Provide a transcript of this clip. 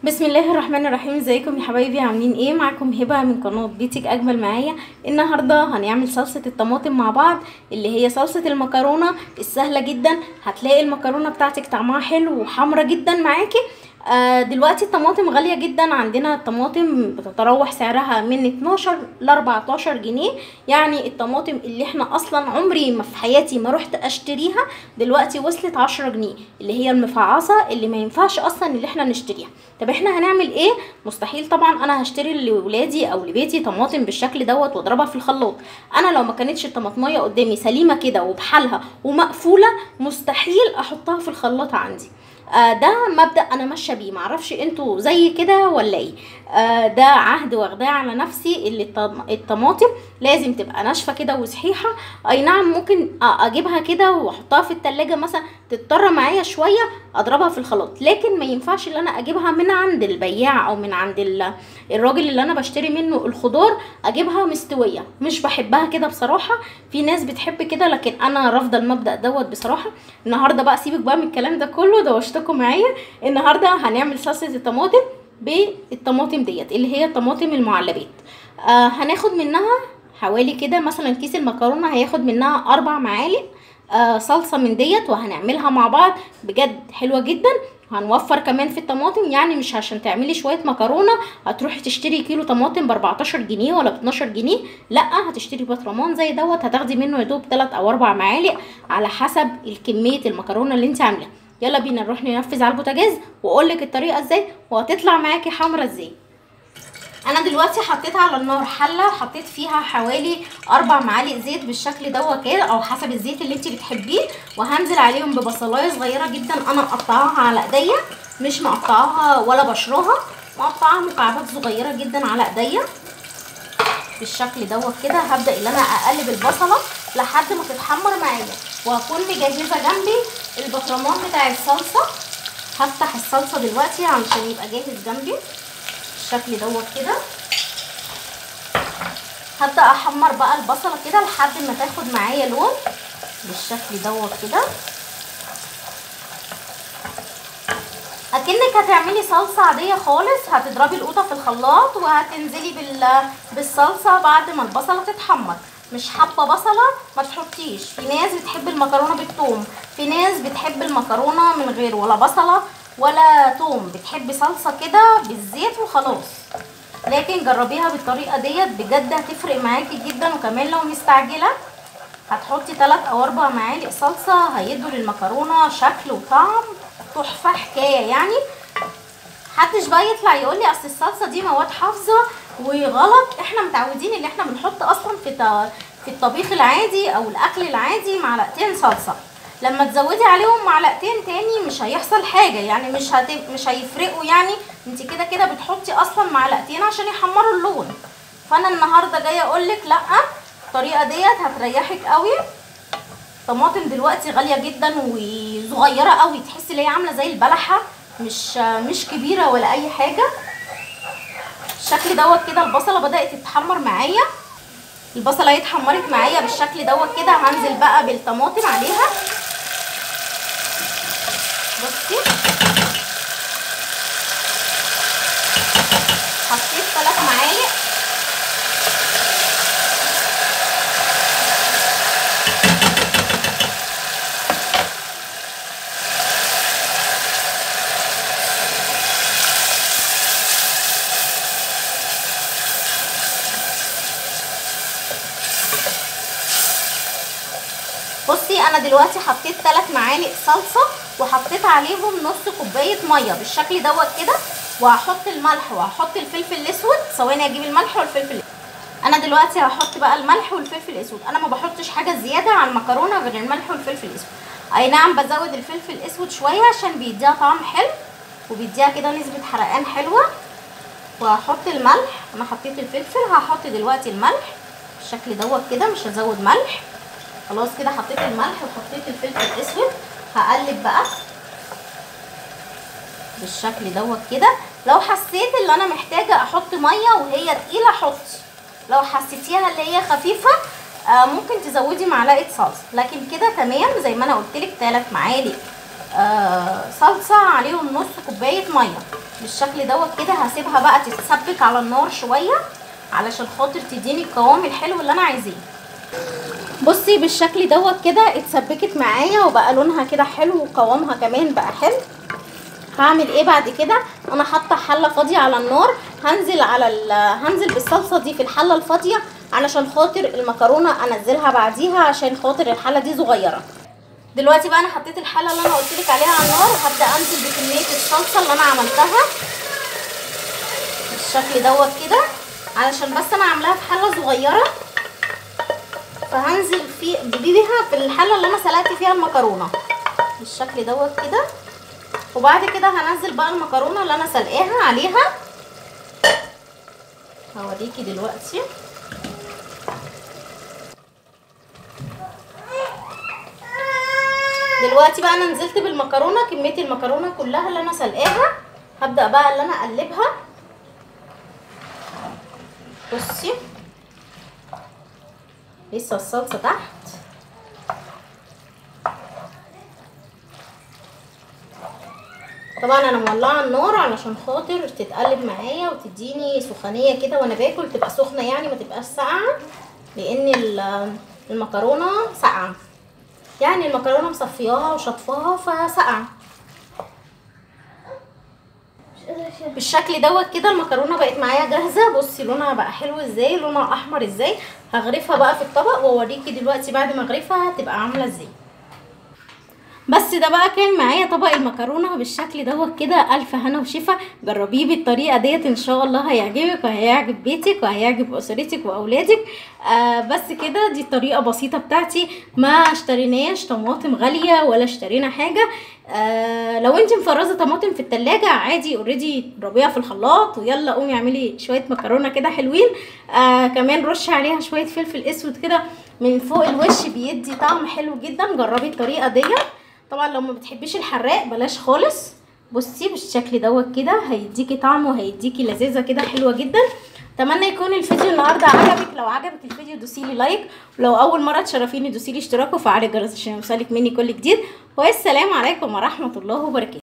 بسم الله الرحمن الرحيم ازيكم يا حبايبي عاملين ايه معاكم هبه من قناه بيتك اجمل معايا النهارده هنعمل صلصه الطماطم مع بعض اللي هي صلصه المكرونه السهله جدا هتلاقي المكرونه بتاعتك طعمها حلو وحمرة جدا معاكي آه دلوقتي الطماطم غالية جدا عندنا الطماطم بتتراوح سعرها من 12 ل 14 جنيه يعني الطماطم اللي احنا اصلا عمري ما في حياتي ما رحت اشتريها دلوقتي وصلت 10 جنيه اللي هي المفعصة اللي ما ينفعش اصلا اللي احنا نشتريها طب احنا هنعمل ايه مستحيل طبعا انا هشتري لولادي او لبيتي طماطم بالشكل دوت واضربها في الخلاط انا لو ما كانتش الطماطميه قدامي سليمه كده وبحالها ومقفوله مستحيل احطها في الخلاط عندي آه ده مبدا انا ماشيه بيه معرفش انتوا زي كده ولا ايه آه ده عهد واخداه على نفسي اللي الطم- الطماطم لازم تبقى ناشفه كده وصحيحه اي نعم ممكن أ- اجيبها كده واحطها في التلاجة مثلا تضطر معايا شويه اضربها في الخلاط لكن ما ينفعش ان انا اجيبها من عند البياع او من عند ال- الراجل اللي انا بشتري منه الخضار اجيبها مستويه مش بحبها كده بصراحه في ناس بتحب كده لكن انا رافضه المبدا دوت بصراحه النهارده بقى سيبك بقى من الكلام ده كله دوشتكم معايا النهارده هنعمل صلصه الطماطم بالطماطم ديت اللي هي الطماطم المعلبات آه هناخد منها حوالي كده مثلا كيس المكرونه هياخد منها اربع معالق آه صلصه من ديت وهنعملها مع بعض بجد حلوه جدا هنوفر كمان في الطماطم يعني مش عشان تعملي شويه مكرونه هتروحي تشتري كيلو طماطم ب 14 جنيه ولا ب 12 جنيه لا هتشتري بطرمان زي دوت هتاخدي منه يا دوب 3 او 4 معالق على حسب الكميه المكرونه اللي انت عاملاها يلا بينا نروح ننفذ على البوتاجاز واقول لك الطريقه ازاي وهتطلع معاكي حمرا ازاي انا دلوقتي حطيت على النار حله حطيت فيها حوالي اربع معالق زيت بالشكل دوت كده او حسب الزيت اللي انت بتحبيه وهنزل عليهم ببصلايه صغيره جدا انا مقطعاها على ايديا مش مقطعاها ولا بشراها مقطعاها مكعبات صغيره جدا على ايديا بالشكل دوت كده هبدا ان انا اقلب البصله لحد ما تتحمر معايا وهكون مجهزه جنبي البطرمان بتاع الصلصه هفتح الصلصه دلوقتي علشان يبقى جاهز جنبي بالشكل دوت كده هبدا احمر بقى البصله كده لحد ما تاخد معايا لون بالشكل دوت كده اكنك هتعملي صلصه عاديه خالص هتضربي القوطه في الخلاط وهتنزلي بال بالصلصه بعد ما البصله تتحمر مش حابه بصله ما تحطيش في ناس بتحب المكرونه بالثوم في ناس بتحب المكرونه من غير ولا بصله ولا توم بتحب صلصه كده بالزيت وخلاص لكن جربيها بالطريقه ديت بجد هتفرق معاكي جدا وكمان لو مستعجله هتحطي 3 او 4 معالق صلصه هيدوا للمكرونه شكل وطعم تحفه حكايه يعني محدش بقى يطلع يقول لي اصل الصلصه دي مواد حافظه وغلط احنا متعودين ان احنا بنحط اصلا في ط- في الطبيخ العادي او الاكل العادي معلقتين صلصه لما تزودي عليهم معلقتين تاني مش هيحصل حاجه يعني مش هت... مش هيفرقوا يعني انت كده كده بتحطي اصلا معلقتين عشان يحمروا اللون فانا النهارده جايه اقول لك لا الطريقه ديت هتريحك قوي طماطم دلوقتي غاليه جدا وصغيره قوي تحسي ان هي عامله زي البلحه مش مش كبيره ولا اي حاجه الشكل دوت كده البصله بدات تتحمر معايا البصله هي اتحمرت معايا بالشكل دوت كده هنزل بقى بالطماطم عليها بصي حطيت ثلاث معالق بصي انا دلوقتي حطيت 3 معالق صلصه وحطيت عليهم نص كوبايه ميه بالشكل دوت كده وهحط الملح وهحط الفلفل الاسود ثواني اجيب الملح والفلفل الاسود انا دلوقتي هحط بقى الملح والفلفل الاسود انا ما بحطش حاجه زياده على المكرونه غير الملح والفلفل الاسود اي نعم بزود الفلفل الاسود شويه عشان بيديها طعم حلو وبيديها كده نسبه حرقان حلوه وهحط الملح انا حطيت الفلفل هحط دلوقتي الملح بالشكل دوت كده مش هزود ملح خلاص كده حطيت الملح وحطيت الفلفل الاسود هقلب بقى بالشكل دوت كده لو حسيت ان انا محتاجه احط ميه وهي تقيله حطي لو حسيتيها اللي هي خفيفه آه ممكن تزودي معلقه صلصه لكن كده تمام زي ما انا قلت لك 3 معالق آه صلصه عليهم نص كوبايه ميه بالشكل دوت كده هسيبها بقى تتسبك على النار شويه علشان خاطر تديني القوام الحلو اللي انا عايزاه بصي بالشكل دوت كده اتسبكت معايا وبقى لونها كده حلو وقوامها كمان بقى حلو هعمل ايه بعد كده انا حاطه حله فاضيه على النار هنزل على ال... هنزل بالصلصه دي في الحله الفاضيه علشان خاطر المكرونه انزلها بعديها عشان خاطر الحله دي صغيره دلوقتي بقى انا حطيت الحله اللي انا قلت لك عليها على النار هبدا انزل بكميه الصلصه اللي انا عملتها بالشكل دوت كده علشان بس انا عاملاها في حله صغيره فهنزل في بيها في الحله اللي انا سلقت فيها المكرونه بالشكل دوت كده وبعد كده هنزل بقى المكرونه اللي انا سلقاها عليها هوريكي دلوقتي دلوقتي بقى انا نزلت بالمكرونه كميه المكرونه كلها اللي انا سلقاها هبدا بقى اللي انا اقلبها بصي لسه الصلصه تحت طبعا انا مولعه النار علشان خاطر تتقلب معايا وتديني سخونيه كده وانا باكل تبقى سخنه يعني ما تبقاش ساقعه لان المكرونه ساقعه يعني المكرونه مصفياها وشطفاها فساقعه بالشكل دوت كده المكرونه بقت معايا جاهزه بصي لونها بقى حلو ازاي لونها احمر ازاي هغرفها بقى في الطبق واوريكي دلوقتي بعد ما اغرفها هتبقى عامله ازاي بس ده بقى كان معايا طبق المكرونه بالشكل دوت كده الف هنا وشفا جربيه بالطريقه ديت ان شاء الله هيعجبك وهيعجب بيتك وهيعجب اسرتك واولادك آه بس كده دي الطريقه بسيطه بتاعتي ما اشتريناش طماطم غاليه ولا اشترينا حاجه آه لو انت مفرزه طماطم في التلاجة عادي اوريدي اضربيها في الخلاط ويلا قومي اعملي شويه مكرونه كده حلوين آه كمان رش عليها شويه فلفل اسود كده من فوق الوش بيدي طعم حلو جدا جربي الطريقه ديت طبعا لو ما بتحبيش الحراق بلاش خالص بصي بالشكل دوت كده هيديكي طعم وهيديكي لذيذه كده حلوه جدا اتمنى يكون الفيديو النهارده عجبك لو عجبك الفيديو دوسيلي لايك ولو اول مره تشرفيني دوسيلي اشتراك وفعلي الجرس عشان يوصلك مني كل جديد والسلام عليكم ورحمه الله وبركاته